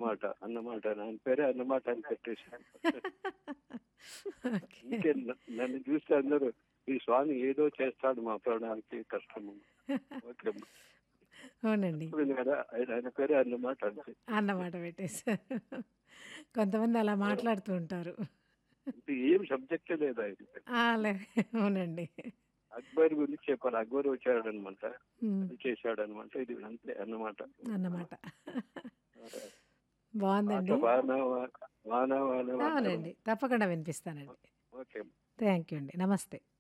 అన్నమాట అన్నమాట ఆయన పేరే అన్నమాట అని పెట్టేశాను ఓకే ఇంకే న- నన్ను చూస్తే అందరూ ఈ స్వామి ఏదో చేస్తాడు మా ప్రాణానికి కష్టము ఓకే అమ్మా. అవునండి చెప్పింది కదా ఆయన ఆయన పేరే అన్నమాట అంతే అన్నమాట పెట్టేశారు కొంతమంది అలా మాట్లాడుతూ ఉంటారు ఇది ఏం సబ్జెక్టే లేదు ఆయన ఆ, లే అవునండి అక్బర్ గురించి చెప్పాలి అక్బర్ వచ్చాడనమాట ఉమ్, అది చేశాడనమాట ఇది అంతే అన్నమాట అన్నమాట పాట బాగుందండి వాన వాన వాన వాన అవునండి తప్పకుండా వినిపిస్తానండి ఓకే థ్యాంక్ యూ అండి నమస్తే